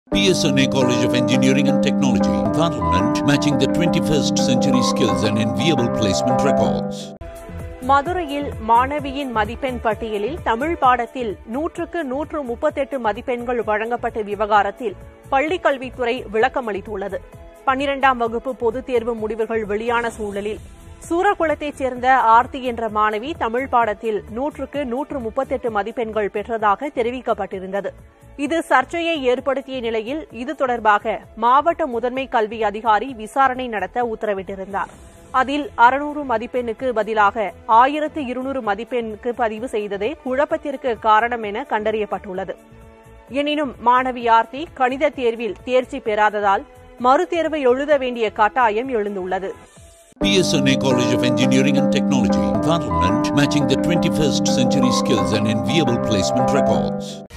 PSNA College of Engineering and Technology, Parliament, matching the 21st century skills and enviable placement records. மதுரையில் மாணவியின் மதிப்பெண் பட்டியலில் தமிழ் பாடத்தில் நூற்றுக்கு நூற்று முப்பத்தெட்டு மதிப்பெண்கள் வழங்கப்பட்ட விவகாரத்தில் பள்ளிக் கல்வித்துறை விளக்கமளித்துள்ளது பன்னிரண்டாம் வகுப்பு பொதுத் தேர்வு முடிவுகள் வெளியான சூழலில் சூரக்குளத்தைச் சேர்ந்த ஆர்த்தி என்ற மாணவி தமிழ் பாடத்தில் நூற்றுக்கு நூற்று முப்பத்தெட்டு மதிப்பெண்கள் பெற்றதாக தெரிவிக்கப்பட்டிருந்தது இது சர்ச்சையை ஏற்படுத்திய நிலையில் இது தொடர்பாக மாவட்ட முதன்மை கல்வி அதிகாரி விசாரணை நடத்த உத்தரவிட்டிருந்தார் அதில் அறுநூறு மதிப்பெண்ணுக்கு பதிலாக ஆயிரத்து இருநூறு மதிப்பெண்ணுக்கு பதிவு செய்ததே குழப்பத்திற்கு காரணம் என கண்டறியப்பட்டுள்ளது எனினும் மாணவி ஆர்த்தி கணித தேர்வில் தேர்ச்சி பெறாததால் மறுதேர்வு எழுத வேண்டிய கட்டாயம் எழுந்துள்ளது PSNA College of Engineering and Technology, Parliament, matching the 21st century skills and enviable placement records.